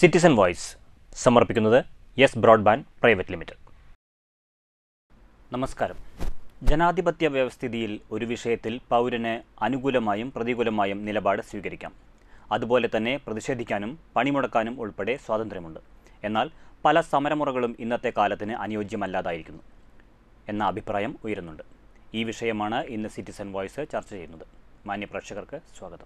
Citizen voice സമർപ്പിക്കുന്നത് yes broadband private limited നമസ്കാരം ജനാധിപത്യ വ്യവസ്ഥിതിയിൽ ഒരു വിഷയത്തിൽ പൗരന് അനുകൂലമായും പ്രതികൂലമായും നിലപാട് സ്വീകരിക്കാം അതുപോലെ തന്നെ പ്രതിഷേധിക്കാനും പണിമുടക്കാനും ഉൾപ്പെടെ സ്വാതന്ത്ര്യമുണ്ട് എന്നാൽ പല സമരമുറകളും ഇന്നത്തെ കാലത്തിന് അനുയോജ്യമല്ലാതായിരിക്കുന്നു എന്ന അഭിപ്രായം ഉയരുന്നുണ്ട് ഈ വിഷയമാണ് ഇന്ന് സിറ്റിസൺ വോയിസ് ചർച്ച ചെയ്യുന്നത് മാന്യ പ്രേക്ഷകർക്ക് സ്വാഗതം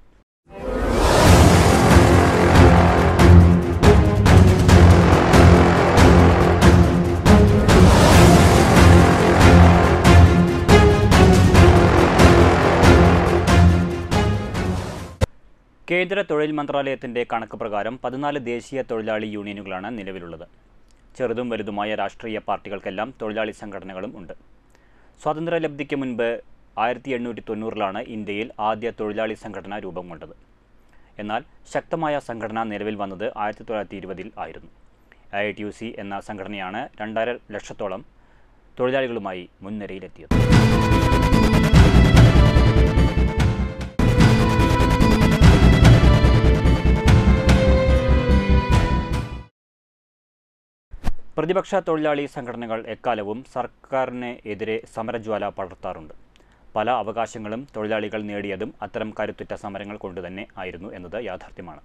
കേന്ദ്ര തൊഴിൽ മന്ത്രാലയത്തിന്റെ കണക്ക് പ്രകാരം പതിനാല് ദേശീയ തൊഴിലാളി യൂണിയനുകളാണ് നിലവിലുള്ളത് ചെറുതും വലുതുമായ രാഷ്ട്രീയ പാർട്ടികൾക്കെല്ലാം തൊഴിലാളി സംഘടനകളും ഉണ്ട് സ്വാതന്ത്ര്യലബ്ധിക്ക് മുൻപ് ആയിരത്തി എണ്ണൂറ്റി തൊണ്ണൂറിലാണ് ഇന്ത്യയിൽ ആദ്യ തൊഴിലാളി സംഘടന രൂപം കൊണ്ടത് എന്നാൽ ശക്തമായ സംഘടന നിലവിൽ വന്നത് ആയിരത്തി തൊള്ളായിരത്തി ഇരുപതിൽ ആയിരുന്നു ഐ ടി യു സി എന്ന സംഘടനയാണ് രണ്ടര ലക്ഷത്തോളം തൊഴിലാളികളുമായി മുൻനിരയിലെത്തിയത് പ്രതിപക്ഷ തൊഴിലാളി സംഘടനകൾ എക്കാലവും സർക്കാരിന് എതിരെ സമരജ്വാല പടർത്താറുണ്ട് പല അവകാശങ്ങളും തൊഴിലാളികൾ നേടിയതും അത്തരം കരുത്തുറ്റ സമരങ്ങൾ കൊണ്ടുതന്നെ ആയിരുന്നു എന്നത് യാഥാർത്ഥ്യമാണ്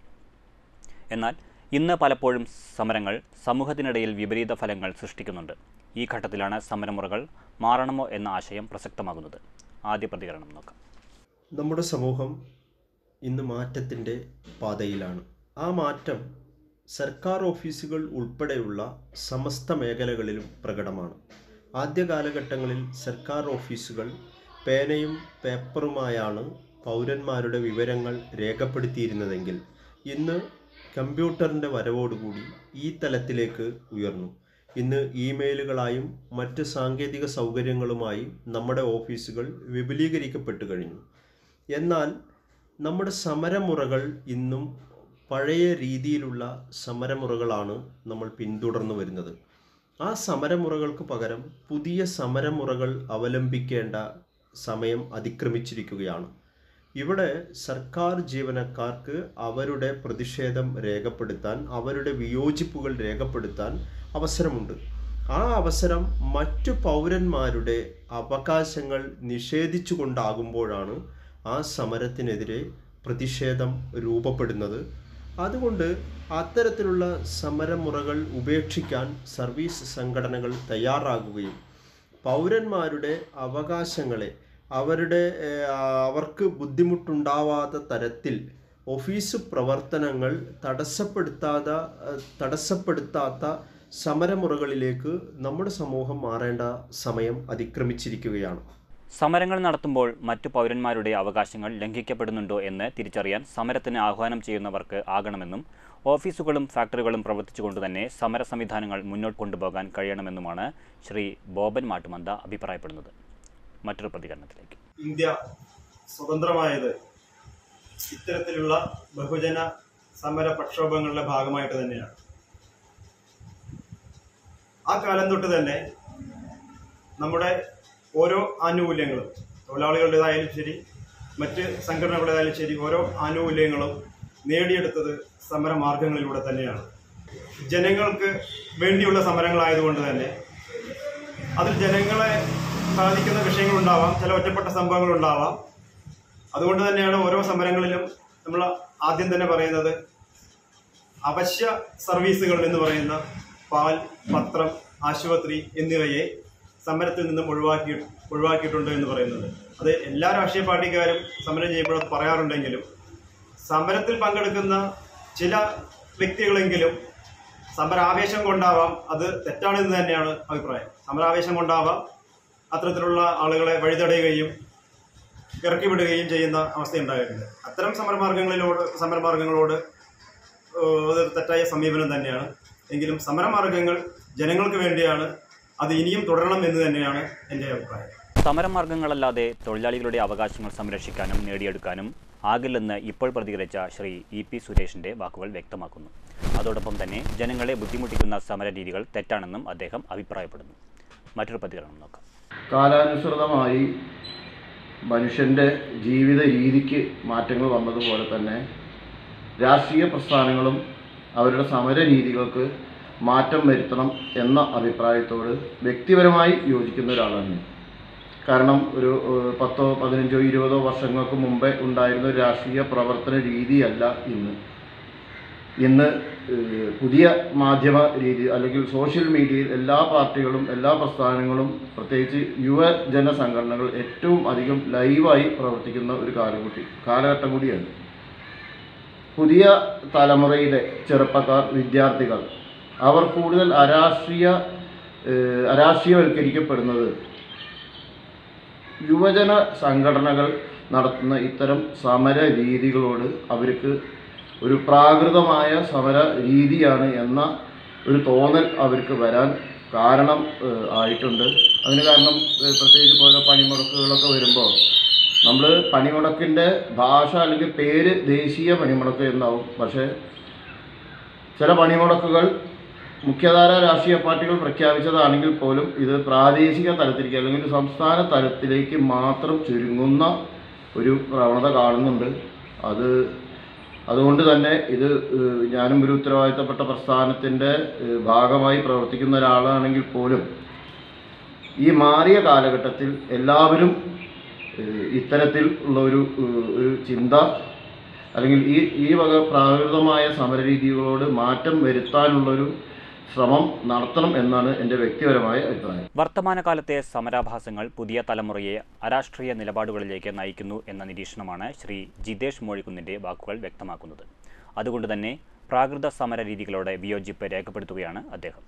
എന്നാൽ ഇന്ന് പലപ്പോഴും സമരങ്ങൾ സമൂഹത്തിനിടയിൽ വിപരീത ഫലങ്ങൾ സൃഷ്ടിക്കുന്നുണ്ട് ഈ ഘട്ടത്തിലാണ് സമരമുറകൾ മാറണമോ എന്ന ആശയം പ്രസക്തമാകുന്നത് ആദ്യ പ്രതികരണം നോക്കാം നമ്മുടെ സമൂഹം ഇന്ന് മാറ്റത്തിൻ്റെ പാതയിലാണ് ആ മാറ്റം സർക്കാർ ഓഫീസുകൾ ഉൾപ്പെടെയുള്ള സമസ്ത മേഖലകളിലും പ്രകടമാണ് ആദ്യ കാലഘട്ടങ്ങളിൽ സർക്കാർ ഓഫീസുകൾ പേനയും പേപ്പറുമായാണ് പൗരന്മാരുടെ വിവരങ്ങൾ രേഖപ്പെടുത്തിയിരുന്നതെങ്കിൽ ഇന്ന് കമ്പ്യൂട്ടറിൻ്റെ വരവോടുകൂടി ഈ തലത്തിലേക്ക് ഉയർന്നു ഇന്ന് ഇമെയിലുകളായും മറ്റ് സാങ്കേതിക സൗകര്യങ്ങളുമായി നമ്മുടെ ഓഫീസുകൾ വിപുലീകരിക്കപ്പെട്ടു കഴിഞ്ഞു എന്നാൽ നമ്മുടെ സമരമുറകൾ ഇന്നും പഴയ രീതിയിലുള്ള സമരമുറകളാണ് നമ്മൾ പിന്തുടർന്നു വരുന്നത് ആ സമരമുറകൾക്ക് പകരം പുതിയ സമരമുറകൾ അവലംബിക്കേണ്ട സമയം അതിക്രമിച്ചിരിക്കുകയാണ് ഇവിടെ സർക്കാർ ജീവനക്കാർക്ക് അവരുടെ പ്രതിഷേധം രേഖപ്പെടുത്താൻ അവരുടെ വിയോജിപ്പുകൾ രേഖപ്പെടുത്താൻ അവസരമുണ്ട് ആ അവസരം മറ്റു പൗരന്മാരുടെ അവകാശങ്ങൾ നിഷേധിച്ചുകൊണ്ടാകുമ്പോഴാണ് ആ സമരത്തിനെതിരെ പ്രതിഷേധം രൂപപ്പെടുന്നത് അതുകൊണ്ട് അത്തരത്തിലുള്ള സമരമുറകൾ ഉപേക്ഷിക്കാൻ സർവീസ് സംഘടനകൾ തയ്യാറാകുകയും പൗരന്മാരുടെ അവകാശങ്ങളെ അവരുടെ ഏഹ്, അവർക്ക് ബുദ്ധിമുട്ടുണ്ടാവാത്ത തരത്തിൽ ഓഫീസ് പ്രവർത്തനങ്ങൾ തടസ്സപ്പെടുത്താത്ത ഏഹ്, തടസ്സപ്പെടുത്താത്ത സമരമുറകളിലേക്ക് നമ്മുടെ സമൂഹം മാറേണ്ട സമയം അതിക്രമിച്ചിരിക്കുകയാണ് സമരങ്ങൾ നടത്തുമ്പോൾ മറ്റു പൗരന്മാരുടെ അവകാശങ്ങൾ ലംഘിക്കപ്പെടുന്നുണ്ടോ എന്ന് തിരിച്ചറിയാൻ സമരത്തിന് ആഹ്വാനം ചെയ്യുന്നവർക്ക് ആകണമെന്നും ഓഫീസുകളും ഫാക്ടറികളും പ്രവർത്തിച്ചുകൊണ്ട് തന്നെ സമര സംവിധാനങ്ങൾ മുന്നോട്ട് കൊണ്ടുപോകാൻ കഴിയണമെന്നുമാണ് ശ്രീ ബോബൻ മാട്ടുമന്ത അഭിപ്രായപ്പെടുന്നത് മറ്റൊരു പ്രതികരണത്തിലേക്ക് ഇന്ത്യ സ്വതന്ത്രമായത് ഇത്തരത്തിലുള്ള ബഹുജന സമര പ്രക്ഷോഭങ്ങളുടെ ഭാഗമായിട്ട് തന്നെയാണ് ആ കാലം തൊട്ട് തന്നെ നമ്മുടെ ഓരോ ആനുകൂല്യങ്ങളും തൊഴിലാളികളുടേതായാലും ശരി മറ്റ് സംഘടനകളുടേതായാലും ശരി ഓരോ ആനുകൂല്യങ്ങളും നേടിയെടുത്തത് സമരമാർഗങ്ങളിലൂടെ തന്നെയാണ് ജനങ്ങൾക്ക് വേണ്ടിയുള്ള സമരങ്ങളായതുകൊണ്ട് തന്നെ അതിൽ ജനങ്ങളെ ബാധിക്കുന്ന വിഷയങ്ങളുണ്ടാവാം ചില ഒറ്റപ്പെട്ട സംഭവങ്ങളുണ്ടാവാം അതുകൊണ്ട് തന്നെയാണ് ഓരോ സമരങ്ങളിലും നമ്മൾ ആദ്യം തന്നെ പറയുന്നത് അവശ്യ സർവീസുകൾ എന്ന് പറയുന്ന പാൽ പത്രം ആശുപത്രി എന്നിവയെ സമരത്തിൽ നിന്നും ഒഴിവാക്കി ഒഴിവാക്കിയിട്ടുണ്ട് എന്ന് പറയുന്നത് അത് എല്ലാ രാഷ്ട്രീയ പാർട്ടിക്കാരും സമരം ചെയ്യുമ്പോൾ അത് പറയാറുണ്ടെങ്കിലും സമരത്തിൽ പങ്കെടുക്കുന്ന ചില വ്യക്തികളെങ്കിലും സമരാവേശം കൊണ്ടാവാം അത് തെറ്റാണെന്ന് തന്നെയാണ് അഭിപ്രായം സമരാവേശം കൊണ്ടാവാം അത്തരത്തിലുള്ള ആളുകളെ വഴിതടയുകയും ഇറക്കി വിടുകയും ചെയ്യുന്ന അവസ്ഥയുണ്ടായിട്ടുണ്ട് അത്തരം സമരമാർഗങ്ങളിലോട് സമരമാർഗങ്ങളോട് ഏഹ്, അതൊരു തെറ്റായ സമീപനം തന്നെയാണ് എങ്കിലും സമരമാർഗങ്ങൾ ജനങ്ങൾക്ക് വേണ്ടിയാണ് അത് ഇനിയും തുടരണം എന്ന് തന്നെയാണ് എൻ്റെ അഭിപ്രായം സമരമാർഗങ്ങളല്ലാതെ തൊഴിലാളികളുടെ അവകാശങ്ങൾ സംരക്ഷിക്കാനും നേടിയെടുക്കാനും ആകില്ലെന്ന് ഇപ്പോൾ പ്രതികരിച്ച ശ്രീ ഇ പി സുരേഷിന്റെ വാക്കുകൾ വ്യക്തമാക്കുന്നു അതോടൊപ്പം തന്നെ ജനങ്ങളെ ബുദ്ധിമുട്ടിക്കുന്ന സമര രീതികൾ തെറ്റാണെന്നും അദ്ദേഹം അഭിപ്രായപ്പെടുന്നു മറ്റൊരു പ്രതികരണം നോക്കാം കാലാനുസൃതമായി മനുഷ്യൻ്റെ ജീവിത രീതിക്ക് മാറ്റങ്ങൾ വന്നതുപോലെ തന്നെ രാഷ്ട്രീയ പ്രസ്ഥാനങ്ങളും അവരുടെ സമര രീതികൾക്ക് മാറ്റം വരുത്തണം എന്ന അഭിപ്രായത്തോട് വ്യക്തിപരമായി യോജിക്കുന്ന ഒരാളാണ് ഞാൻ കാരണം ഒരു ഏഹ്, പത്തോ പതിനഞ്ചോ ഇരുപതോ വർഷങ്ങൾക്ക് മുമ്പേ ഉണ്ടായിരുന്ന ഒരു രാഷ്ട്രീയ പ്രവർത്തന രീതിയല്ല ഇന്ന് ഇന്ന് ഏഹ്, പുതിയ മാധ്യമ രീതി അല്ലെങ്കിൽ സോഷ്യൽ മീഡിയയിൽ എല്ലാ പാർട്ടികളും എല്ലാ പ്രസ്ഥാനങ്ങളും പ്രത്യേകിച്ച് യുവജന സംഘടനകൾ ഏറ്റവും അധികം ലൈവായി പ്രവർത്തിക്കുന്ന ഒരു കാലഘട്ടി കാലഘട്ടം കൂടിയാണ് പുതിയ തലമുറയിലെ ചെറുപ്പക്കാർ വിദ്യാർത്ഥികൾ അവർ കൂടുതൽ അരാഷ്ട്രീയ ഏഹ്, അരാഷ്ട്രീയവൽക്കരിക്കപ്പെടുന്നത് യുവജന സംഘടനകൾ നടത്തുന്ന ഇത്തരം സമര രീതികളോട് അവർക്ക് ഒരു പ്രാകൃതമായ സമര രീതിയാണ് എന്ന ഒരു തോന്നൽ അവർക്ക് വരാൻ കാരണം ഏഹ്, ആയിട്ടുണ്ട് അതിന് കാരണം ഏഹ്, പ്രത്യേകിച്ച് പോലെ പണിമുടക്കുകളൊക്കെ വരുമ്പോൾ നമ്മൾ പണിമുടക്കിൻ്റെ ഭാഷ അല്ലെങ്കിൽ പേര് ദേശീയ പണിമുടക്ക് എന്നാവും പക്ഷേ ചില പണിമുടക്കുകൾ മുഖ്യധാര രാഷ്ട്രീയ പാർട്ടികൾ പ്രഖ്യാപിച്ചതാണെങ്കിൽ പോലും ഇത് പ്രാദേശിക തലത്തിലേക്ക് അല്ലെങ്കിൽ ഒരു സംസ്ഥാന തലത്തിലേക്ക് മാത്രം ചുരുങ്ങുന്ന ഒരു പ്രവണത കാണുന്നുണ്ട് അത് അതുകൊണ്ട് തന്നെ ഇത് ഏഹ്, ഞാനും ഒരു ഉത്തരവാദിത്തപ്പെട്ട പ്രസ്ഥാനത്തിൻ്റെ ഏഹ്, ഭാഗമായി പ്രവർത്തിക്കുന്ന ഒരാളാണെങ്കിൽ പോലും ഈ മാറിയ കാലഘട്ടത്തിൽ എല്ലാവരും ഏഹ്, ഇത്തരത്തിൽ ഉള്ള ഒരു ഏഹ്, ഒരു ചിന്ത അല്ലെങ്കിൽ ഈ ഈ വക പ്രാകൃതമായ സമരരീതികളോട് മാറ്റം വരുത്താനുള്ളൊരു ശ്രമം നടത്തണം എന്നാണ് എൻ്റെ വ്യക്തിപരമായ അഭിപ്രായം വർത്തമാനകാലത്തെ സമരാഭാസങ്ങൾ പുതിയ തലമുറയെ അരാഷ്ട്രീയ നിലപാടുകളിലേക്ക് നയിക്കുന്നു എന്ന നിരീക്ഷണമാണ് ശ്രീ ജിതേഷ് മോഴിക്കുന്നിൻ്റെ വാക്കുകൾ വ്യക്തമാക്കുന്നത് അതുകൊണ്ട് തന്നെ പ്രാകൃത സമര രീതികളോടെ വിയോജിപ്പ് രേഖപ്പെടുത്തുകയാണ് അദ്ദേഹം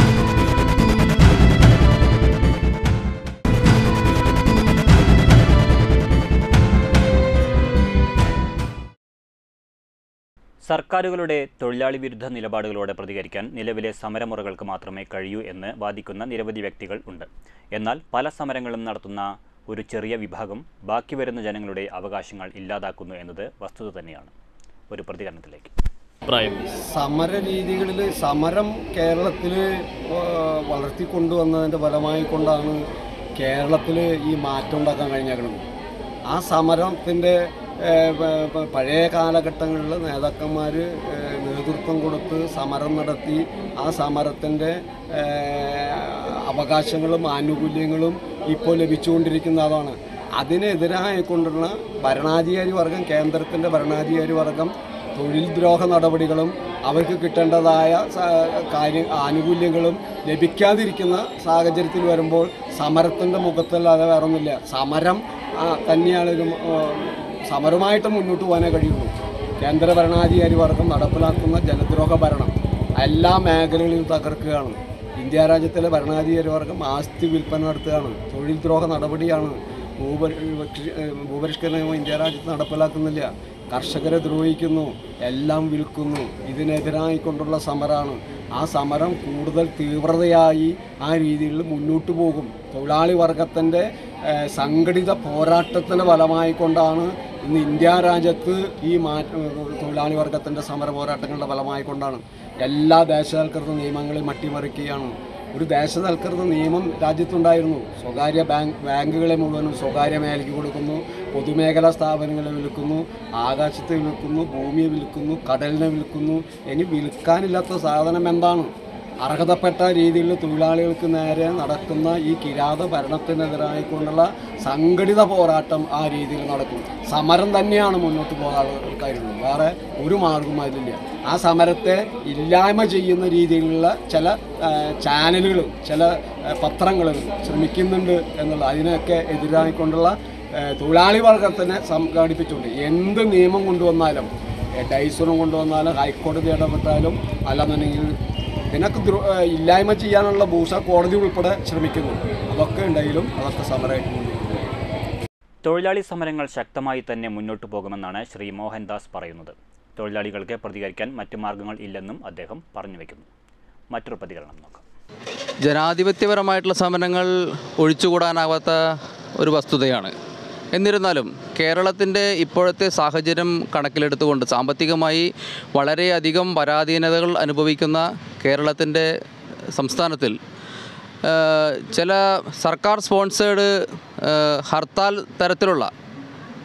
സർക്കാരുകളുടെ തൊഴിലാളി വിരുദ്ധ നിലപാടുകളോട് പ്രതികരിക്കാൻ നിലവിലെ സമരമുറകൾക്ക് മാത്രമേ കഴിയൂ എന്ന് വാദിക്കുന്ന നിരവധി വ്യക്തികൾ ഉണ്ട് എന്നാൽ പല സമരങ്ങളും നടത്തുന്ന ഒരു ചെറിയ വിഭാഗം ബാക്കി വരുന്ന ജനങ്ങളുടെ അവകാശങ്ങൾ ഇല്ലാതാക്കുന്നു എന്നത് വസ്തുത തന്നെയാണ് ഒരു പ്രതികരണത്തിലേക്ക് അഭിപ്രായം സമര രീതികളിൽ സമരം കേരളത്തിൽ വളർത്തിക്കൊണ്ടുവന്നതിൻ്റെ ഫലമായി കൊണ്ടാണ് കേരളത്തിൽ ഈ മാറ്റം ഉണ്ടാക്കാൻ കഴിഞ്ഞേക്കുന്നത് ആ സമരത്തിൻ്റെ പഴയ കാലഘട്ടങ്ങളിൽ നേതാക്കന്മാർ നേതൃത്വം കൊടുത്ത് സമരം നടത്തി ആ സമരത്തിൻ്റെ അവകാശങ്ങളും ആനുകൂല്യങ്ങളും ഇപ്പോൾ ലഭിച്ചുകൊണ്ടിരിക്കുന്നതാണ് അതിനെതിരായിക്കൊണ്ടുള്ള ഭരണാധികാരി വർഗം കേന്ദ്രത്തിൻ്റെ ഭരണാധികാരി വർഗം തൊഴിൽ ദ്രോഹ നടപടികളും അവർക്ക് കിട്ടേണ്ടതായ സ- കാര്യ ആനുകൂല്യങ്ങളും ലഭിക്കാതിരിക്കുന്ന സാഹചര്യത്തിൽ വരുമ്പോൾ സമരത്തിൻ്റെ മുഖത്തല്ലാതെ വേറൊന്നുമില്ല സമരം ആ, തന്നെയാണ് ഒരു ആ, സമരമായിട്ട് മുന്നോട്ട് പോകാനേ കഴിയുള്ളൂ കേന്ദ്ര ഭരണാധികാരി വർഗം നടപ്പിലാക്കുന്ന ജനദ്രോഹ ഭരണം എല്ലാ മേഖലകളിലും തകർക്കുകയാണ് ഇന്ത്യ രാജ്യത്തിലെ ഭരണാധികാരി വർഗം ആസ്തി വിൽപ്പന നടത്തുകയാണ് തൊഴിൽ ദ്രോഹ നടപടിയാണ് ഭൂപരി ഭൂപരിഷ്കരണ നിയമം ഇന്ത്യ രാജ്യത്ത് നടപ്പിലാക്കുന്നില്ല കർഷകരെ ദ്രോഹിക്കുന്നു എല്ലാം വിൽക്കുന്നു ഇതിനെതിരായിക്കൊണ്ടുള്ള സമരമാണ് ആ സമരം കൂടുതൽ തീവ്രതയായി ആ രീതിയിൽ മുന്നോട്ട് പോകും തൊഴിലാളി വർഗത്തിൻ്റെ ഏഹ്, സംഘടിത പോരാട്ടത്തിൻ്റെ ഫലമായി കൊണ്ടാണ് ഇന്ന് ഇന്ത്യ രാജ്യത്ത് ഈ മാറ്റ തൊഴിലാളി വർഗത്തിൻ്റെ സമര പോരാട്ടങ്ങളുടെ ഫലമായി കൊണ്ടാണ് എല്ലാ ദേശവൽക്കൃത നിയമങ്ങളെയും അട്ടിമറിക്കുകയാണ് ഒരു ദേശവൽക്കൃത നിയമം രാജ്യത്തുണ്ടായിരുന്നു സ്വകാര്യ ബാങ്ക് ബാങ്കുകളെ മുഴുവനും സ്വകാര്യ മേഖലയ്ക്ക് കൊടുക്കുന്നു പൊതുമേഖലാ സ്ഥാപനങ്ങളെ വിൽക്കുന്നു ആകാശത്തെ വിൽക്കുന്നു ഭൂമിയെ വിൽക്കുന്നു കടലിനെ വിൽക്കുന്നു ഇനി വിൽക്കാനില്ലാത്ത സാധനം എന്താണ് അർഹതപ്പെട്ട രീതിയിൽ തൊഴിലാളികൾക്ക് നേരെ നടക്കുന്ന ഈ കിരാത ഭരണത്തിനെതിരായിക്കൊണ്ടുള്ള സംഘടിത പോരാട്ടം ആ രീതിയിൽ നടക്കും സമരം തന്നെയാണ് മുന്നോട്ട് പോകാനുള്ള കാര്യങ്ങൾ വേറെ ഒരു മാർഗവും അതിലില്ല ആ സമരത്തെ ഇല്ലായ്മ ചെയ്യുന്ന രീതിയിലുള്ള ചില ആ, ചാനലുകളും ചില ആ, പത്രങ്ങളും ശ്രമിക്കുന്നുണ്ട് എന്നുള്ള അതിനൊക്കെ എതിരായിക്കൊണ്ടുള്ള ആ, തൊഴിലാളി വർഗത്തിനെ സംഘടിപ്പിച്ചുകൊണ്ട് എന്ത് നിയമം കൊണ്ടുവന്നാലും ഏ, ഡൈസറും കൊണ്ടുവന്നാലും ഹൈക്കോടതി ഇടപെട്ടാലും അല്ലാന്നുണ്ടെങ്കിൽ ഇതിനൊക്കെ ദ്രോ- ഏഹ് ഇല്ലായ്മ ചെയ്യാനുള്ള ഭൂഷ കോടതി ഉൾപ്പെടെ ശ്രമിക്കുന്നു അതൊക്കെ ഉണ്ടെങ്കിലും അതൊക്കെ സമരമായിട്ട് മുന്നോട്ട് പോകും. തൊഴിലാളി സമരങ്ങൾ ശക്തമായി തന്നെ മുന്നോട്ടു പോകുമെന്നാണ് ശ്രീ മോഹൻദാസ് പറയുന്നത് തൊഴിലാളികൾക്ക് പ്രതികരിക്കാൻ മറ്റു മാർഗങ്ങൾ ഇല്ലെന്നും അദ്ദേഹം പറഞ്ഞു വയ്ക്കുന്നു മറ്റൊരു പ്രതികരണം നോക്കാം ജനാധിപത്യപരമായിട്ടുള്ള സമരങ്ങൾ ഒഴിച്ചുകൂടാനാവാത്ത ഒരു വസ്തുതയാണ് എന്നിരുന്നാലും കേരളത്തിൻ്റെ ഇപ്പോഴത്തെ സാഹചര്യം കണക്കിലെടുത്തുകൊണ്ട് സാമ്പത്തികമായി വളരെയധികം പരാധീനതകൾ അനുഭവിക്കുന്ന കേരളത്തിൻ്റെ സംസ്ഥാനത്തിൽ ആ, ചില സർക്കാർ സ്പോൺസേഡ് ഹർത്താൽ തരത്തിലുള്ള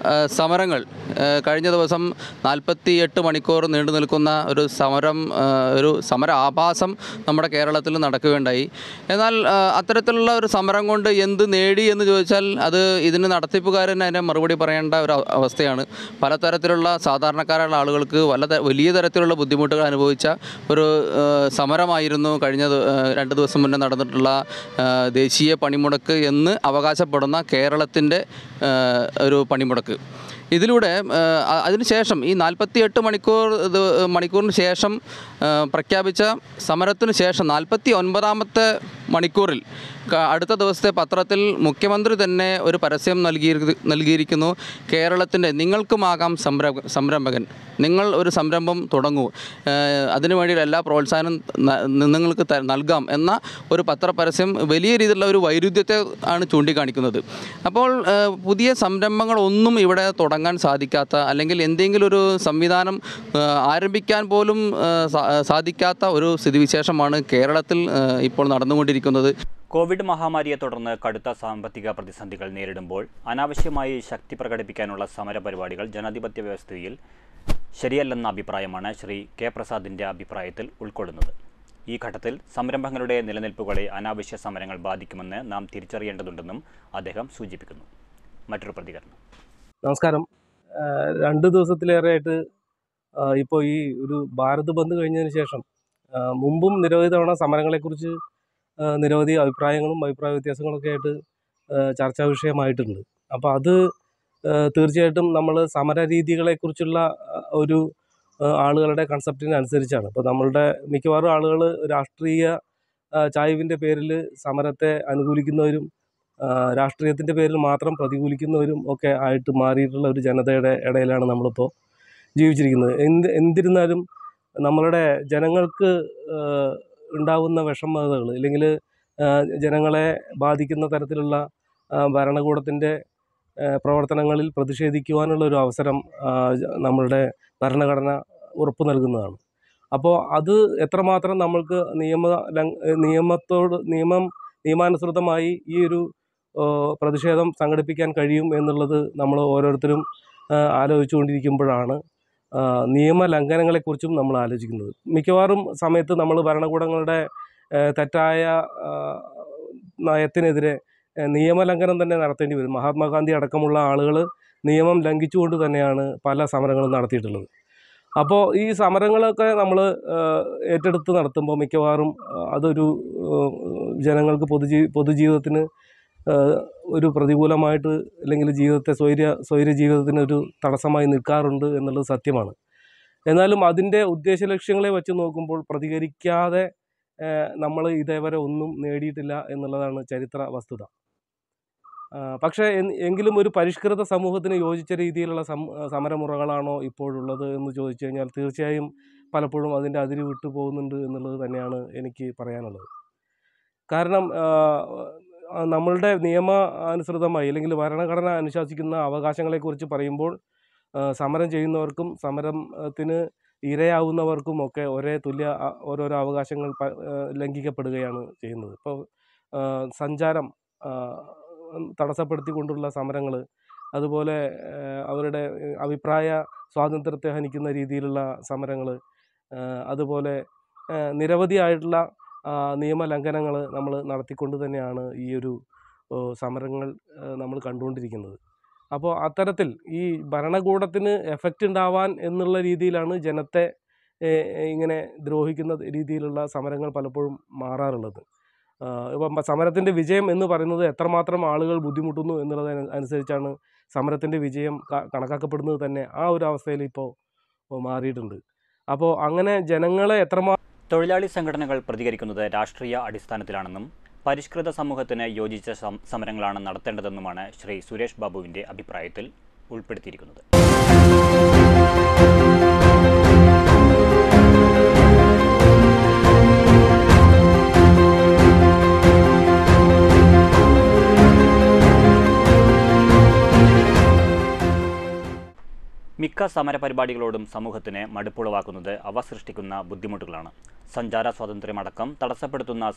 ആ, സമരങ്ങൾ ആ, കഴിഞ്ഞ ദിവസം നാൽപ്പത്തി എട്ട് മണിക്കൂർ നീണ്ടു നിൽക്കുന്ന ഒരു സമരം ആ, ഒരു സമര ആഭാസം നമ്മുടെ കേരളത്തിൽ നടക്കുകയുണ്ടായി എന്നാൽ ആ, അത്തരത്തിലുള്ള ഒരു സമരം കൊണ്ട് എന്ത് നേടി എന്ന് ചോദിച്ചാൽ അത് ഇതിന് നടത്തിപ്പുകാരൻ അതിനെ മറുപടി പറയേണ്ട ഒരു അവ- അവസ്ഥയാണ് പലതരത്തിലുള്ള സാധാരണക്കാരായ ആളുകൾക്ക് പല ത- വലിയ തരത്തിലുള്ള ബുദ്ധിമുട്ടുകൾ അനുഭവിച്ച ഒരു ആ, സമരമായിരുന്നു കഴിഞ്ഞ ദി- ആ, രണ്ട് ദിവസം മുന്നേ നടന്നിട്ടുള്ള ആ, ദേശീയ പണിമുടക്ക് എന്ന് അവകാശപ്പെടുന്ന കേരളത്തിൻ്റെ ആ, ഒരു പണിമുടക്ക് ഇതിലൂടെ ആ, അ- അതിനുശേഷം ഈ നാൽപ്പത്തി എട്ട് മണിക്കൂർ ഇത് മണിക്കൂറിന് ശേഷം ആ, പ്രഖ്യാപിച്ച സമരത്തിന് ശേഷം നാൽപ്പത്തി ഒൻപതാമത്തെ മണിക്കൂറിൽ ക- അടുത്ത ദിവസത്തെ പത്രത്തിൽ മുഖ്യമന്ത്രി തന്നെ ഒരു പരസ്യം നൽകി നൽകിയിരിക്കുന്നു കേരളത്തിൻ്റെ നിങ്ങൾക്കുമാകാം സംരംഭ സംരംഭകൻ നിങ്ങൾ ഒരു സംരംഭം തുടങ്ങൂ ഏഹ് അതിനു വേണ്ടി എല്ലാ പ്രോത്സാഹനം ന- നിങ്ങൾക്ക് ത- നൽകാം എന്ന ഒരു പത്രപരസ്യം വലിയ രീതിയിലുള്ള ഒരു വൈരുദ്ധ്യത്തെ ആണ് ചൂണ്ടിക്കാണിക്കുന്നത് അപ്പോൾ ഏഹ് പുതിയ സംരംഭങ്ങളൊന്നും ഇവിടെ തുടങ്ങാൻ സാധിക്കാത്ത അല്ലെങ്കിൽ എന്തെങ്കിലും ഒരു സംവിധാനം ഏഹ് ആരംഭിക്കാൻ പോലും ഏഹ് സാ- സാധിക്കാത്ത ഒരു സ്ഥിതിവിശേഷമാണ് കേരളത്തിൽ ഏഹ് ഇപ്പോൾ നടന്നുകൊണ്ടിരിക്കുന്നത് കോവിഡ് മഹാമാരിയെ തുടർന്ന് കടുത്ത സാമ്പത്തിക പ്രതിസന്ധികൾ നേരിടുമ്പോൾ അനാവശ്യമായി ശക്തി പ്രകടിപ്പിക്കാനുള്ള സമരപരിപാടികൾ ജനാധിപത്യ വ്യവസ്ഥയിൽ ശരിയല്ലെന്ന അഭിപ്രായമാണ് ശ്രീ കെ പ്രസാദിൻ്റെ അഭിപ്രായത്തിൽ ഉൾക്കൊള്ളുന്നത് ഈ ഘട്ടത്തിൽ സംരംഭങ്ങളുടെ നിലനിൽപ്പുകളെ അനാവശ്യ സമരങ്ങൾ ബാധിക്കുമെന്ന് നാം തിരിച്ചറിയേണ്ടതുണ്ടെന്നും അദ്ദേഹം സൂചിപ്പിക്കുന്നു മറ്റൊരു പ്രതികരണം നമസ്കാരം ആഹ് രണ്ട് ദിവസത്തിലേറെയായിട്ട് ഇപ്പോൾ ഈ ഒരു ഭാരത് ബന്ദ് കഴിഞ്ഞതിന് ശേഷം ആഹ് മുമ്പും നിരവധി തവണ സമരങ്ങളെക്കുറിച്ച് ആഹ് നിരവധി അഭിപ്രായങ്ങളും അഭിപ്രായ വ്യത്യാസങ്ങളൊക്കെ ആയിട്ട് ആഹ് ചർച്ചാ വിഷയമായിട്ടുണ്ട് അപ്പോൾ അത് ആഹ് തീർച്ചയായിട്ടും നമ്മൾ സമര രീതികളെക്കുറിച്ചുള്ള ആഹ് ഒരു ആഹ് ആളുകളുടെ കൺസെപ്റ്റിന് അനുസരിച്ചാണ് ഇപ്പോൾ നമ്മളുടെ മിക്കവാറും ആളുകൾ രാഷ്ട്രീയ ആഹ് ചായ്വിൻ്റെ പേരിൽ സമരത്തെ അനുകൂലിക്കുന്നവരും ആഹ് രാഷ്ട്രീയത്തിൻ്റെ പേരിൽ മാത്രം പ്രതികൂലിക്കുന്നവരും ഒക്കെ ആയിട്ട് മാറിയിട്ടുള്ള ഒരു ജനതയുടെ ഇടയിലാണ് നമ്മളിപ്പോൾ ജീവിച്ചിരിക്കുന്നത് എന്ത് എന്തിരുന്നാലും നമ്മളുടെ ജനങ്ങൾക്ക് ആഹ് ഉണ്ടാവുന്ന വിഷമതകൾ അല്ലെങ്കിൽ ജനങ്ങളെ ബാധിക്കുന്ന തരത്തിലുള്ള ആഹ് ഭരണകൂടത്തിൻ്റെ ആഹ് പ്രവർത്തനങ്ങളിൽ പ്രതിഷേധിക്കുവാനുള്ള ഒരു അവസരം ആഹ് ജ- നമ്മളുടെ ഭരണഘടന ഉറപ്പ് നൽകുന്നതാണ് അപ്പോൾ അത് എത്രമാത്രം നമ്മൾക്ക് നിയമ ലംഘ നിയമത്തോട് നിയമം നിയമാനുസൃതമായി ഈ ഒരു ഏഹ് പ്രതിഷേധം സംഘടിപ്പിക്കാൻ കഴിയും എന്നുള്ളത് നമ്മൾ ഓരോരുത്തരും ഏഹ് ആലോചിച്ചുകൊണ്ടിരിക്കുമ്പോഴാണ് ആഹ് നിയമലംഘനങ്ങളെക്കുറിച്ചും നമ്മൾ ആലോചിക്കുന്നത് മിക്കവാറും സമയത്ത് നമ്മൾ ഭരണകൂടങ്ങളുടെ ഏഹ് തെറ്റായ ആഹ് നയത്തിനെതിരെ ഏഹ് നിയമലംഘനം തന്നെ നടത്തേണ്ടി വരും മഹാത്മാഗാന്ധി അടക്കമുള്ള ആളുകൾ നിയമം ലംഘിച്ചുകൊണ്ട് തന്നെയാണ് പല സമരങ്ങളും നടത്തിയിട്ടുള്ളത് അപ്പോൾ ഈ സമരങ്ങളൊക്കെ നമ്മൾ ഏറ്റെടുത്ത് നടത്തുമ്പോൾ മിക്കവാറും ആഹ് അതൊരു ഏഹ് ജനങ്ങൾക്ക് പൊതുജീ പൊതുജീവിതത്തിന് ഏഹ് ഒരു പ്രതികൂലമായിട്ട് അല്ലെങ്കിൽ ജീവിതത്തെ സ്വൈര്യ സ്വൈര്യ ജീവിതത്തിന് ഒരു തടസ്സമായി നിൽക്കാറുണ്ട് എന്നുള്ളത് സത്യമാണ് എന്നാലും അതിൻ്റെ ഉദ്ദേശ ലക്ഷ്യങ്ങളെ വെച്ച് നോക്കുമ്പോൾ പ്രതികരിക്കാതെ നമ്മൾ ഇതേവരെ ഒന്നും നേടിയിട്ടില്ല എന്നുള്ളതാണ് ചരിത്ര വസ്തുത ആ, പക്ഷേ എൻ- എങ്കിലും ഒരു പരിഷ്കൃത സമൂഹത്തിന് യോജിച്ച രീതിയിലുള്ള സം സമരമുറകളാണോ ഇപ്പോഴുള്ളത് എന്ന് ചോദിച്ചു കഴിഞ്ഞാൽ തീർച്ചയായും പലപ്പോഴും അതിൻ്റെ അതിര് വിട്ടു പോകുന്നുണ്ട് എന്നുള്ളത് തന്നെയാണ് എനിക്ക് പറയാനുള്ളത് കാരണം ആ, ആ, നമ്മളുടെ നിയമ അനുസൃതമായി അല്ലെങ്കിൽ ഭരണഘടന അനുശാസിക്കുന്ന അവകാശങ്ങളെക്കുറിച്ച് പറയുമ്പോൾ ആ, സമരം ചെയ്യുന്നവർക്കും സമരത്തിന് ഇരയാവുന്നവർക്കും ഒക്കെ ഒരേ തുല്യ ആ, ഓരോരോ അവകാശങ്ങൾ പ- ആ, ലംഘിക്കപ്പെടുകയാണ് ചെയ്യുന്നത് ഇപ്പോൾ ആ, സഞ്ചാരം ആ, തടസ്സപ്പെടുത്തിക്കൊണ്ടുള്ള സമരങ്ങൾ അതുപോലെ ആ, അവരുടെ അഭിപ്രായ സ്വാതന്ത്ര്യത്തെ ഹനിക്കുന്ന രീതിയിലുള്ള സമരങ്ങൾ അതുപോലെ ആ, നിരവധിയായിട്ടുള്ള ആ, നിയമലംഘനങ്ങൾ നമ്മൾ നടത്തിക്കൊണ്ട് തന്നെയാണ് ഈ ഒരു ഓ, സമരങ്ങൾ നമ്മൾ കണ്ടുകൊണ്ടിരിക്കുന്നത് അപ്പോൾ അത്തരത്തിൽ ഈ ഭരണകൂടത്തിന് എഫക്റ്റ് ഉണ്ടാവാൻ എന്നുള്ള രീതിയിലാണ് ജനത്തെ ഏ, ഇങ്ങനെ ദ്രോഹിക്കുന്ന രീതിയിലുള്ള സമരങ്ങൾ പലപ്പോഴും മാറാറുള്ളത് ആ, ഇപ്പം സമരത്തിൻ്റെ വിജയം എന്ന് പറയുന്നത് എത്രമാത്രം ആളുകൾ ബുദ്ധിമുട്ടുന്നു എന്നുള്ളത് അനുസരിച്ചാണ് സമരത്തിൻ്റെ വിജയം ക- കണക്കാക്കപ്പെടുന്നത് തന്നെ ആ ഒരു അവസ്ഥയിൽ ഇപ്പോൾ മാറിയിട്ടുണ്ട് അപ്പോൾ അങ്ങനെ ജനങ്ങളെ എത്രമാത്രം തൊഴിലാളി സംഘടനകൾ പ്രതികരിക്കുന്നത് രാഷ്ട്രീയ അടിസ്ഥാനത്തിലാണെന്നും പരിഷ്കൃത സമൂഹത്തിന് യോജിച്ച സം- സമരങ്ങളാണ് നടത്തേണ്ടതെന്നുമാണ് ശ്രീ സുരേഷ് ബാബുവിൻ്റെ അഭിപ്രായത്തിൽ ഉൾപ്പെടുത്തിയിരിക്കുന്നത് മിക്ക സമരപരിപാടികളോടും സമൂഹത്തിന് മടുപ്പുളവാക്കുന്നത് അവ സൃഷ്ടിക്കുന്ന ബുദ്ധിമുട്ടുകളാണ് സഞ്ചാര സ്വാതന്ത്ര്യമടക്കം തടസ്സപ്പെടുത്തുന്ന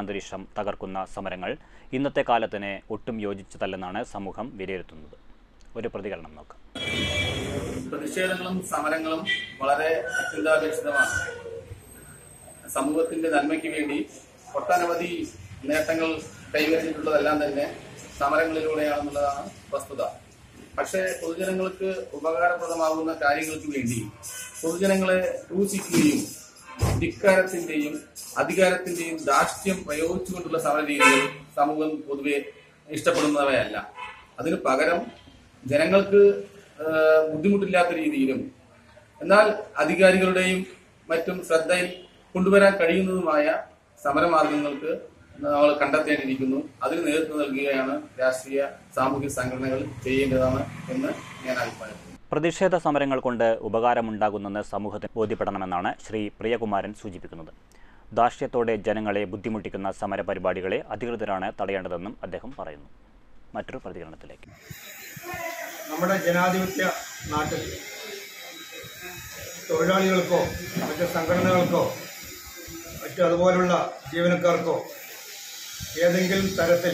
സമാധാനാന്തരീക്ഷം തകർക്കുന്ന സമരങ്ങൾ ഇന്നത്തെ കാലത്തിന് ഒട്ടും യോജിച്ചതല്ലെന്നാണ് സമൂഹം വിലയിരുത്തുന്നത് ഒരു പ്രതികരണം നോക്കാം പ്രതിഷേധങ്ങളും സമരങ്ങളും വളരെ അത്യന്താപേക്ഷിതമാണ് സമൂഹത്തിന്റെ നന്മയ്ക്ക് വേണ്ടി ഒട്ടനവധി നേട്ടങ്ങൾ കൈവരിച്ചിട്ടുള്ളതെല്ലാം തന്നെ സമരങ്ങളിലൂടെയാണെന്നുള്ളതാണ് വസ്തുത പക്ഷേ പൊതുജനങ്ങൾക്ക് ഉപകാരപ്രദമാകുന്ന കാര്യങ്ങൾക്ക് വേണ്ടി പൊതുജനങ്ങളെ ക്രൂശിക്കുകയും ധിക്കാരത്തിന്റെയും അധികാരത്തിന്റെയും ധാർഷ്ട്യം പ്രയോഗിച്ചുകൊണ്ടുള്ള സമരരീതികൾ സമൂഹം പൊതുവെ ഇഷ്ടപ്പെടുന്നവയല്ല അതിന് പകരം ജനങ്ങൾക്ക് ആ, ബുദ്ധിമുട്ടില്ലാത്ത രീതിയിലും എന്നാൽ അധികാരികളുടെയും മറ്റും ശ്രദ്ധയിൽ കൊണ്ടുവരാൻ കഴിയുന്നതുമായ സമരമാർഗങ്ങൾക്ക് നമ്മൾ കണ്ടെത്തേണ്ടിയിരിക്കുന്നു അതിന് നേതൃത്വം നൽകുകയാണ് രാഷ്ട്രീയ സാമൂഹ്യ സംഘടനകൾ ചെയ്യേണ്ടതാണ് എന്ന് ഞാൻ അഭിപ്രായപ്പെടുന്നു പ്രതിഷേധ സമരങ്ങൾ കൊണ്ട് ഉപകാരമുണ്ടാകുന്നെന്ന് സമൂഹത്തിന് ബോധ്യപ്പെടണമെന്നാണ് ശ്രീ പ്രിയകുമാരൻ സൂചിപ്പിക്കുന്നത് ധാർഷ്ട്യത്തോടെ ജനങ്ങളെ ബുദ്ധിമുട്ടിക്കുന്ന സമര പരിപാടികളെ അധികൃതരാണ് തടയേണ്ടതെന്നും അദ്ദേഹം പറയുന്നു മറ്റൊരു പ്രതികരണത്തിലേക്ക് നമ്മുടെ ജനാധിപത്യ നാട്ടിൽ തൊഴിലാളികൾക്കോ മറ്റ് സംഘടനകൾക്കോ മറ്റു അതുപോലുള്ള ജീവനക്കാർക്കോ ഏതെങ്കിലും തരത്തിൽ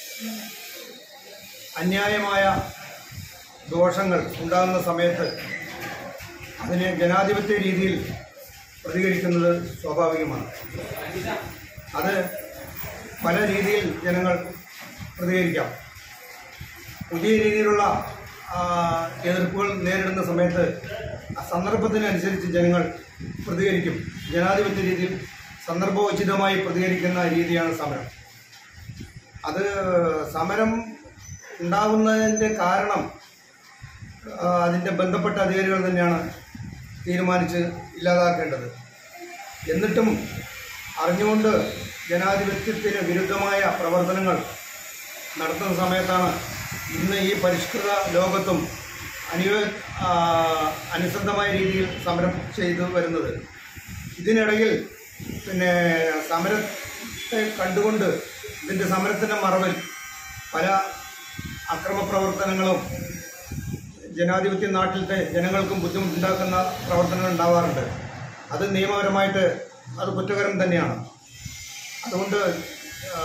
അന്യായമായ ദോഷങ്ങൾ ഉണ്ടാകുന്ന സമയത്ത് അതിനെ ജനാധിപത്യ രീതിയിൽ പ്രതികരിക്കുന്നത് സ്വാഭാവികമാണ് അത് പല രീതിയിൽ ജനങ്ങൾ പ്രതികരിക്കാം പുതിയ രീതിയിലുള്ള ആ, എതിർപ്പുകൾ നേരിടുന്ന സമയത്ത് ആ സന്ദർഭത്തിനനുസരിച്ച് ജനങ്ങൾ പ്രതികരിക്കും ജനാധിപത്യ രീതിയിൽ സന്ദർഭോചിതമായി പ്രതികരിക്കുന്ന രീതിയാണ് സമരം അത് സമരം ഉണ്ടാകുന്നതിൻ്റെ കാരണം ആ, അതിൻ്റെ ബന്ധപ്പെട്ട അധികാരികൾ തന്നെയാണ് തീരുമാനിച്ച് ഇല്ലാതാക്കേണ്ടത് എന്നിട്ടും അറിഞ്ഞുകൊണ്ട് ജനാധിപത്യത്തിന് വിരുദ്ധമായ പ്രവർത്തനങ്ങൾ നടത്തുന്ന സമയത്താണ് ഇന്ന് ഈ പരിഷ്കൃത ലോകത്തും അനുയോ ആ, അനുസൃതമായ രീതിയിൽ സമരം ചെയ്തു വരുന്നത് ഇതിനിടയിൽ പിന്നെ സമരത്തെ കണ്ടുകൊണ്ട് ഇതിൻ്റെ സമരത്തിൻ്റെ മറവിൽ പല അക്രമ പ്രവർത്തനങ്ങളും ജനാധിപത്യ നാട്ടിലത്തെ ജനങ്ങൾക്കും ബുദ്ധിമുട്ടുണ്ടാക്കുന്ന പ്രവർത്തനങ്ങൾ ഉണ്ടാവാറുണ്ട് അത് നിയമപരമായിട്ട് അത് കുറ്റകരം തന്നെയാണ് അതുകൊണ്ട് ആ,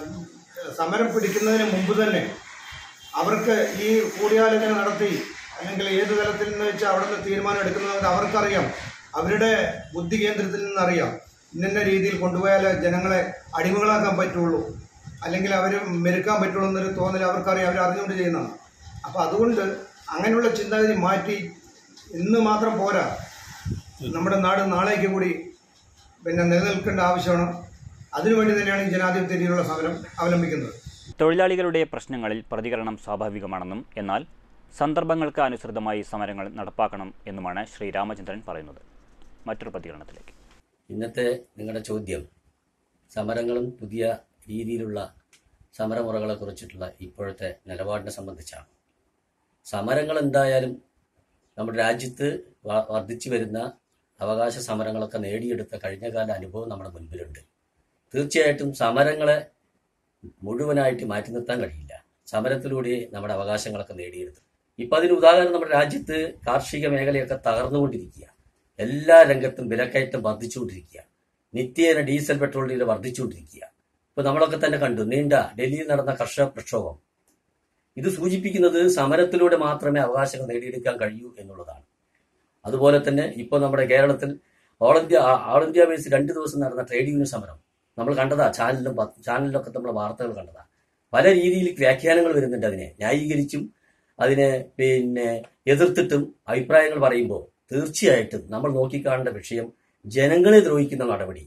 സമരം പിടിക്കുന്നതിന് മുമ്പ് തന്നെ അവർക്ക് ഈ കൂടിയാലോചന നടത്തി അല്ലെങ്കിൽ ഏത് തലത്തിൽ നിന്ന് വെച്ചാൽ അവിടെ നിന്ന് തീരുമാനം എടുക്കുന്നത് അവർക്കറിയാം അവരുടെ ബുദ്ധി കേന്ദ്രത്തിൽ നിന്നറിയാം ഇന്ന രീതിയിൽ കൊണ്ടുപോയാൽ ജനങ്ങളെ അടിമകളാക്കാൻ പറ്റുള്ളൂ അല്ലെങ്കിൽ അവർ മെരുക്കാൻ പറ്റുള്ളൂ എന്നൊരു തോന്നൽ അവർക്കറിയാം അവർ അറിഞ്ഞുകൊണ്ട് ചെയ്യുന്നതാണ് അപ്പോൾ അതുകൊണ്ട് അങ്ങനെയുള്ള ചിന്താഗതി മാറ്റി ഇന്ന് മാത്രം പോരാ നമ്മുടെ നാട് നാളേക്ക് കൂടി പിന്നെ നിലനിൽക്കേണ്ട ആവശ്യമാണ് അതിനുവേണ്ടി തന്നെയാണ് ഈ ജനാധിപത്യ രീതിയിലുള്ള സമരം അവലംബിക്കുന്നത് തൊഴിലാളികളുടെ പ്രശ്നങ്ങളിൽ പ്രതികരണം സ്വാഭാവികമാണെന്നും എന്നാൽ സന്ദർഭങ്ങൾക്ക് അനുസൃതമായി സമരങ്ങൾ നടപ്പാക്കണം എന്നുമാണ് ശ്രീ രാമചന്ദ്രൻ പറയുന്നത് മറ്റൊരു പ്രതികരണത്തിലേക്ക് ഇന്നത്തെ നിങ്ങളുടെ ചോദ്യം സമരങ്ങളും പുതിയ രീതിയിലുള്ള സമരമുറകളെ കുറിച്ചിട്ടുള്ള ഇപ്പോഴത്തെ നിലപാടിനെ സംബന്ധിച്ചാണ് സമരങ്ങൾ എന്തായാലും നമ്മുടെ രാജ്യത്ത് വ- വർദ്ധിച്ചു വരുന്ന അവകാശ സമരങ്ങളൊക്കെ നേടിയെടുത്ത കഴിഞ്ഞകാല അനുഭവം നമ്മുടെ മുൻപിലുണ്ട് തീർച്ചയായിട്ടും സമരങ്ങളെ മുഴുവനായിട്ട് മാറ്റി നിർത്താൻ കഴിയില്ല സമരത്തിലൂടെ നമ്മുടെ അവകാശങ്ങളൊക്കെ നേടിയെടുത്തു ഇപ്പം അതിന് ഉദാഹരണം നമ്മുടെ രാജ്യത്ത് കാർഷിക മേഖലയൊക്കെ തകർന്നുകൊണ്ടിരിക്കുക എല്ലാ രംഗത്തും വിലക്കയറ്റം വർദ്ധിച്ചുകൊണ്ടിരിക്കുക നിത്യേന ഡീസൽ പെട്രോൾ വില വർദ്ധിച്ചുകൊണ്ടിരിക്കുക ഇപ്പൊ നമ്മളൊക്കെ തന്നെ കണ്ടു നീണ്ട ഡൽഹിയിൽ നടന്ന കർഷക പ്രക്ഷോഭം ഇത് സൂചിപ്പിക്കുന്നത് സമരത്തിലൂടെ മാത്രമേ അവകാശങ്ങൾ നേടിയെടുക്കാൻ കഴിയൂ എന്നുള്ളതാണ് അതുപോലെ തന്നെ ഇപ്പോൾ നമ്മുടെ കേരളത്തിൽ all India all India base രണ്ട് ദിവസം നടന്ന ട്രേഡ് യൂണിയൻ സമരം നമ്മൾ കണ്ടതാ ചാനലിലും പ- ചാനലിലൊക്കെ നമ്മൾ വാർത്തകൾ കണ്ടതാ പല രീതിയിൽ വ്യാഖ്യാനങ്ങൾ വരുന്നുണ്ട് അതിനെ ന്യായീകരിച്ചും അതിനെ പിന്നെ എതിർത്തിട്ടും അഭിപ്രായങ്ങൾ പറയുമ്പോൾ തീർച്ചയായിട്ടും നമ്മൾ നോക്കിക്കാണേണ്ട വിഷയം ജനങ്ങളെ ദ്രോഹിക്കുന്ന നടപടി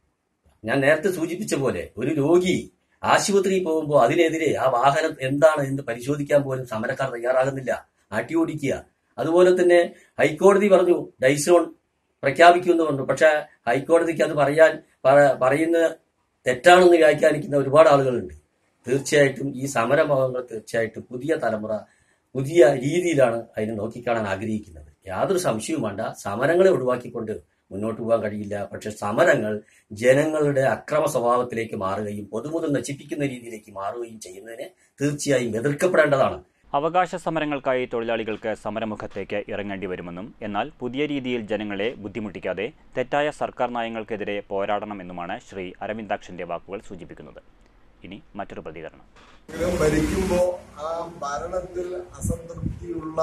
ഞാൻ നേരത്തെ സൂചിപ്പിച്ച പോലെ ഒരു രോഗി ആശുപത്രിയിൽ പോകുമ്പോൾ അതിനെതിരെ ആ വാഹനം എന്താണ് എന്ന് പരിശോധിക്കാൻ പോലും സമരക്കാർ തയ്യാറാകുന്നില്ല ആട്ടി ഓടിക്കുക അതുപോലെ തന്നെ ഹൈക്കോടതി പറഞ്ഞു ഡൈസോൺ പ്രഖ്യാപിക്കുമെന്ന് പറഞ്ഞു പക്ഷെ ഹൈക്കോടതിക്ക് അത് പറയാൻ പറ- പറയുന്ന തെറ്റാണെന്ന് വ്യാഖ്യാനിക്കുന്ന ഒരുപാട് ആളുകളുണ്ട് തീർച്ചയായിട്ടും ഈ സമരഭാവങ്ങൾ തീർച്ചയായിട്ടും പുതിയ തലമുറ പുതിയ രീതിയിലാണ് അതിനെ നോക്കിക്കാണാൻ ആഗ്രഹിക്കുന്നത് യാതൊരു സംശയവും വേണ്ട സമരങ്ങളെ ഒഴിവാക്കിക്കൊണ്ട് മുന്നോട്ട് പോകാൻ കഴിയില്ല പക്ഷെ സമരങ്ങൾ ജനങ്ങളുടെ അക്രമ സ്വഭാവത്തിലേക്ക് മാറുകയും പൊതുമുതൽ നശിപ്പിക്കുന്ന രീതിയിലേക്ക് മാറുകയും ചെയ്യുന്നതിനെ തീർച്ചയായും എതിർക്കപ്പെടേണ്ടതാണ് അവകാശ സമരങ്ങൾക്കായി തൊഴിലാളികൾക്ക് സമരമുഖത്തേക്ക് ഇറങ്ങേണ്ടി വരുമെന്നും എന്നാൽ പുതിയ രീതിയിൽ ജനങ്ങളെ ബുദ്ധിമുട്ടിക്കാതെ തെറ്റായ സർക്കാർ നയങ്ങൾക്കെതിരെ പോരാടണമെന്നുമാണ് ശ്രീ അരവിന്ദാക്ഷന്റെ വാക്കുകൾ സൂചിപ്പിക്കുന്നത് ഇനി മറ്റൊരു പ്രതികരണം എങ്കിലും ഭരിക്കുമ്പോ ആ ഭരണത്തിൽ അസംതൃപ്തിയുള്ള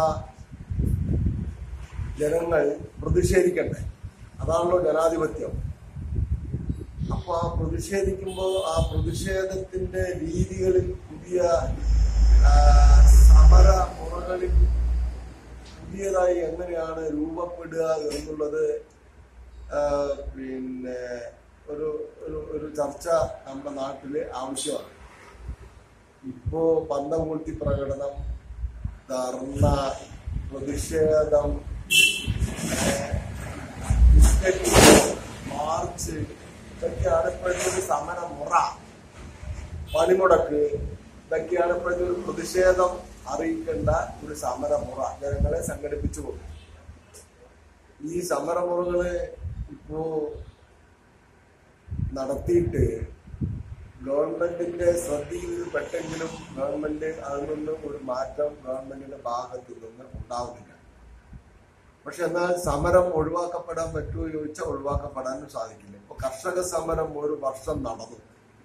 ജനങ്ങൾ പ്രതിഷേധിക്കണ്ടേ അതാണല്ലോ ജനാധിപത്യം അപ്പൊ ആ പ്രതിഷേധിക്കുമ്പോൾ ആ പ്രതിഷേധത്തിന്റെ രീതികളിൽ പുതിയ ആ, സമര മുറകളിൽ പുതിയതായി എങ്ങനെയാണ് രൂപപ്പെടുക എന്നുള്ളത് ആ, പിന്നെ ഒരു ഒരു ഒരു ചർച്ച നമ്മുടെ നാട്ടില് ആവശ്യമാണ് ഇപ്പോ പന്തം കൊളുത്തി പ്രകടനം ധർണ പ്രതിഷേധം ഏഹ്, ബിസ്ക്കറ്റ്, മാർച്ച് ഇതൊക്കെയാണ് ഇപ്പോഴത്തെ ഒരു സമര മുറ പണിമുടക്ക് ഇതൊക്കെയാണ് ഇപ്പോഴത്തെ ഒരു പ്രതിഷേധം അറിയിക്കേണ്ട ഒരു സമരമുറ ജനങ്ങളെ സംഘടിപ്പിച്ചുകൊണ്ട് ഈ സമരമുറകള് ഇപ്പോ നടത്തിയിട്ട് ഗവൺമെന്റിന്റെ ശ്രദ്ധയിൽ ഇത് പെട്ടെങ്കിലും ഗവൺമെന്റ് അതിൽ നിന്നും ഒരു മാറ്റം ഗവൺമെന്റിന്റെ ഭാഗത്തു നിന്ന് ഉണ്ടാവുന്നില്ല പക്ഷെ എന്നാൽ സമരം ഒഴിവാക്കപ്പെടാൻ പറ്റുമോ ചോദിച്ചാൽ ഒഴിവാക്കപ്പെടാനും സാധിക്കില്ല ഇപ്പൊ കർഷക സമരം ഒരു വർഷം നടന്നു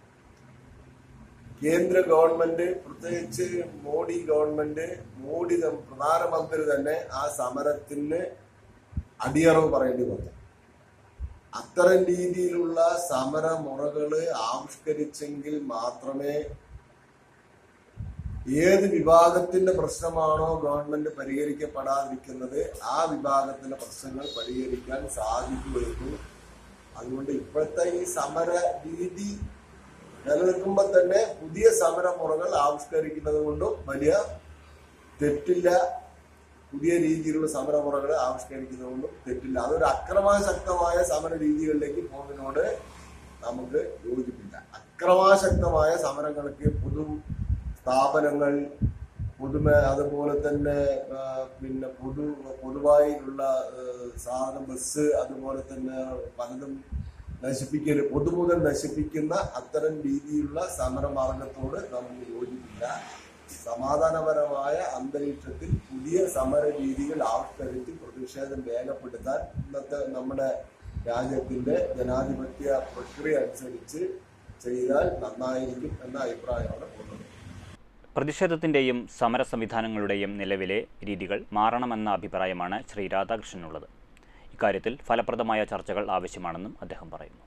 കേന്ദ്ര ഗവൺമെന്റ് പ്രത്യേകിച്ച് മോഡി ഗവൺമെന്റ് മോഡി ത- പ്രധാനമന്ത്രി തന്നെ ആ സമരത്തിന് അടിയറവ് പറയേണ്ടി വന്നു അത്തരം രീതിയിലുള്ള സമരമുറകള് ആവിഷ്കരിച്ചെങ്കിൽ മാത്രമേ ഏത് വിഭാഗത്തിന്റെ പ്രശ്നമാണോ ഗവൺമെന്റ് പരിഹരിക്കപ്പെടാതിരിക്കുന്നത് ആ വിഭാഗത്തിന്റെ പ്രശ്നങ്ങൾ പരിഹരിക്കാൻ സാധിക്കുകയുള്ളൂ അതുകൊണ്ട് ഇപ്പോഴത്തെ ഈ സമര രീതി നിലനിൽക്കുമ്പോൾ തന്നെ പുതിയ സമരമുറകൾ ആവിഷ്കരിക്കുന്നത് കൊണ്ടും വലിയ തെറ്റില്ല പുതിയ രീതിയിലുള്ള സമരമുറകൾ ആവിഷ്കരിക്കുന്നത് കൊണ്ടും തെറ്റില്ല അതൊരു അക്രമാസക്തമായ സമര രീതികളിലേക്ക് പോകുന്നതിനോട് നമുക്ക് യോജിപ്പില്ല അക്രമാസക്തമായ സമരങ്ങൾക്ക് പൊതു സ്ഥാപനങ്ങൾ പൊതുമ അതുപോലെ തന്നെ ആ, പിന്നെ പൊതു പൊതുവായുള്ള ആ, സാധനം ബസ് അതുപോലെ തന്നെ പലതും നശിപ്പിക്കൽ പൊതുമുതൽ നശിപ്പിക്കുന്ന അത്തരം രീതിയിലുള്ള സമരമാർഗത്തോട് നമുക്ക് യോജിപ്പില്ല സമാധാനപരമായ അന്തരീക്ഷത്തിൽ പുതിയ സമര രീതികൾ ആവിഷ്കരിച്ച് പ്രതിഷേധം വേഗപ്പെടുത്താൻ ഇന്നത്തെ നമ്മുടെ രാജ്യത്തിന്റെ ജനാധിപത്യ പ്രക്രിയ അനുസരിച്ച് ചെയ്താൽ നന്നായിരിക്കും എന്ന അഭിപ്രായമാണ് ഉള്ളത് പ്രതിഷേധത്തിൻ്റെയും സമര സംവിധാനങ്ങളുടെയും നിലവിലെ രീതികൾ മാറണമെന്ന അഭിപ്രായമാണ് ശ്രീ രാധാകൃഷ്ണനുള്ളത് ഇക്കാര്യത്തിൽ ഫലപ്രദമായ ചർച്ചകൾ ആവശ്യമാണെന്നും അദ്ദേഹം പറയുന്നു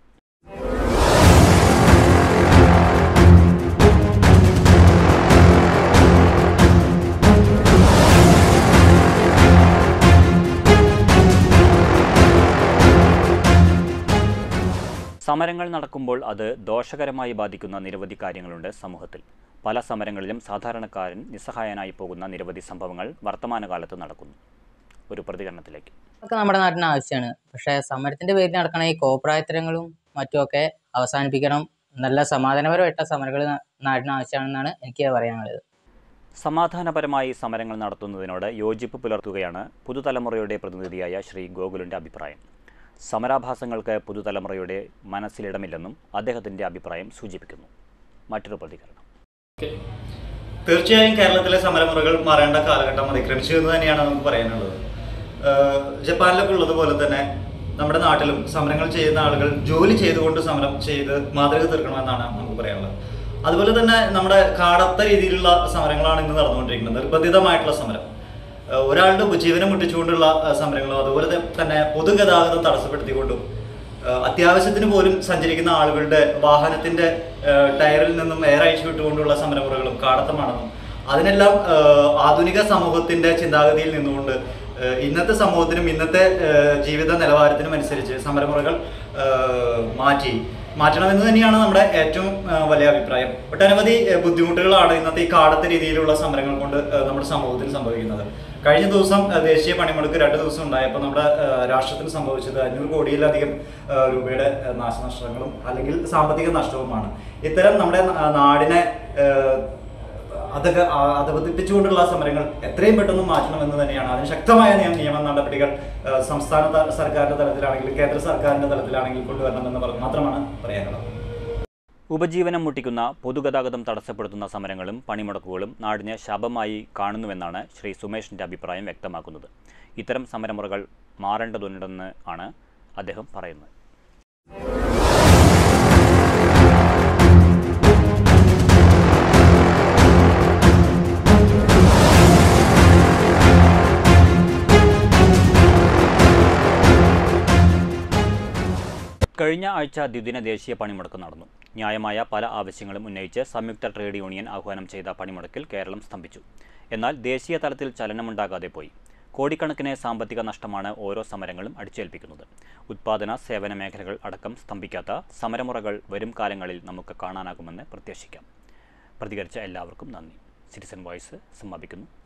സമരങ്ങൾ നടക്കുമ്പോൾ അത് ദോഷകരമായി ബാധിക്കുന്ന നിരവധി കാര്യങ്ങളുണ്ട് സമൂഹത്തിൽ പല സമരങ്ങളിലും സാധാരണക്കാരൻ നിസ്സഹായനായി പോകുന്ന നിരവധി സംഭവങ്ങൾ വർത്തമാനകാലത്ത് നടക്കുന്നു ഒരു പ്രതികരണത്തിലേക്ക് ഒക്കെ നമ്മുടെ നാട്ടിന് ആവശ്യമാണ് പക്ഷേ സമരത്തിന്റെ പേരിൽ നടക്കണ ഈ കോപ്രായത്തരങ്ങളും മറ്റുമൊക്കെ അവസാനിപ്പിക്കണം നല്ല സമാധാനപരമായിട്ട സമരങ്ങൾ നാടിന് ആവശ്യമാണെന്നാണ് എനിക്ക് പറയാനുള്ളത് സമാധാനപരമായി സമരങ്ങൾ നടത്തുന്നതിനോട് യോജിപ്പ് പുലർത്തുകയാണ് പുതുതലമുറയുടെ പ്രതിനിധിയായ ശ്രീ ഗോകുലിൻ്റെ അഭിപ്രായം സമരാഭാസങ്ങൾക്ക് പുതുതലമുറയുടെ മനസ്സിലിടമില്ലെന്നും അദ്ദേഹത്തിൻ്റെ അഭിപ്രായം സൂചിപ്പിക്കുന്നു മറ്റൊരു പ്രതികരണം തീർച്ചയായും കേരളത്തിലെ സമരമുറകൾ മാറേണ്ട കാലഘട്ടം അതിക്രമിച്ചു എന്ന് തന്നെയാണ് നമുക്ക് പറയാനുള്ളത് ഏഹ് ജപ്പാനിലൊക്കെ ഉള്ളതുപോലെ തന്നെ നമ്മുടെ നാട്ടിലും സമരങ്ങൾ ചെയ്യുന്ന ആളുകൾ ജോലി ചെയ്തുകൊണ്ട് സമരം ചെയ്ത് മാതൃക തീർക്കണമെന്നാണ് നമുക്ക് പറയാനുള്ളത് അതുപോലെ തന്നെ നമ്മുടെ കാടത്ത രീതിയിലുള്ള സമരങ്ങളാണ് ഇന്ന് നടന്നുകൊണ്ടിരിക്കുന്നത് നിർബന്ധിതമായിട്ടുള്ള സമരം ഏഹ് ഒരാളുടെ ഉപജീവനം മുട്ടിച്ചുകൊണ്ടുള്ള ഏഹ് സമരങ്ങളും അതുപോലെ ത- തന്നെ പൊതുഗതാഗതം തടസ്സപ്പെടുത്തിക്കൊണ്ടും ഏഹ് അത്യാവശ്യത്തിന് പോലും സഞ്ചരിക്കുന്ന ആളുകളുടെ വാഹനത്തിന്റെ ഏഹ് ടയറിൽ നിന്നും എയർ അയച്ചു വിട്ടുകൊണ്ടുള്ള സമരമുറകളും കാടത്തമാണെന്നും അതിനെല്ലാം ഏഹ് ആധുനിക സമൂഹത്തിന്റെ ചിന്താഗതിയിൽ നിന്നുകൊണ്ട് ഏഹ് ഇന്നത്തെ സമൂഹത്തിനും ഇന്നത്തെ ഏഹ് ജീവിത നിലവാരത്തിനും അനുസരിച്ച് സമരമുറകൾ ഏഹ് മാറ്റി മാറ്റണമെന്ന് തന്നെയാണ് നമ്മുടെ ഏറ്റവും ഏഹ് വലിയ അഭിപ്രായം ഒട്ടനവധി ഏഹ് ബുദ്ധിമുട്ടുകളാണ് ഇന്നത്തെ ഈ കാടത്തെ രീതിയിലുള്ള സമരങ്ങൾ കൊണ്ട് ഏഹ് നമ്മുടെ സമൂഹത്തിൽ സംഭവിക്കുന്നത് കഴിഞ്ഞ ദിവസം ഏഹ് ദേശീയ പണിമുടക്ക് രണ്ട് ദിവസം ഉണ്ടായപ്പോൾ നമ്മുടെ ഏഹ് രാഷ്ട്രത്തിന് സംഭവിച്ചത് അഞ്ഞൂറ് കോടിയിലധികം ഏഹ് രൂപയുടെ ഏഹ് നാശനഷ്ടങ്ങളും അല്ലെങ്കിൽ സാമ്പത്തിക നഷ്ടവുമാണ് ഇത്തരം നമ്മുടെ നാ- നാടിനെ ഏഹ് അതൊക്കെ ആ- അധപതിപ്പിച്ചുകൊണ്ടുള്ള സമരങ്ങൾ എത്രയും പെട്ടെന്ന് മാറ്റണമെന്ന് തന്നെയാണ് അതിന് ശക്തമായ നിയമ നിയമ നടപടികൾ ഏഹ് സംസ്ഥാന ത- സർക്കാരിന്റെ തലത്തിലാണെങ്കിൽ കേന്ദ്ര സർക്കാരിന്റെ തലത്തിലാണെങ്കിൽ കൊണ്ടുവരണമെന്ന് പറ- മാത്രമാണ് പറയാനുള്ളത് ഉപജീവനം മുട്ടിക്കുന്ന പൊതുഗതാഗതം തടസ്സപ്പെടുത്തുന്ന സമരങ്ങളും പണിമുടക്കുകളും നാടിന് ശാപമായി കാണുന്നുവെന്നാണ് ശ്രീ സുമേഷിൻ്റെ അഭിപ്രായം വ്യക്തമാക്കുന്നത് ഇത്തരം സമരമുറകൾ മാറേണ്ടതുണ്ടെന്ന് ആണ് അദ്ദേഹം പറയുന്നത് കഴിഞ്ഞ ആഴ്ച ദ്വിദിന ദേശീയ പണിമുടക്ക് നടന്നു ന്യായമായ പല ആവശ്യങ്ങളും ഉന്നയിച്ച് സംയുക്ത ട്രേഡ് യൂണിയൻ ആഹ്വാനം ചെയ്ത പണിമുടക്കിൽ കേരളം സ്തംഭിച്ചു എന്നാൽ ദേശീയ തലത്തിൽ ചലനമുണ്ടാകാതെ പോയി കോടിക്കണക്കിന് സാമ്പത്തിക നഷ്ടമാണ് ഓരോ സമരങ്ങളും അടിച്ചേൽപ്പിക്കുന്നത് ഉത്പാദന സേവന മേഖലകൾ അടക്കം സ്തംഭിക്കാത്ത സമരമുറകൾ വരും കാലങ്ങളിൽ നമുക്ക് കാണാനാകുമെന്ന് പ്രത്യാശിക്കാം പ്രതികരിച്ച എല്ലാവർക്കും നന്ദി സിറ്റിസൺ വോയിസ് സമാപിക്കുന്നു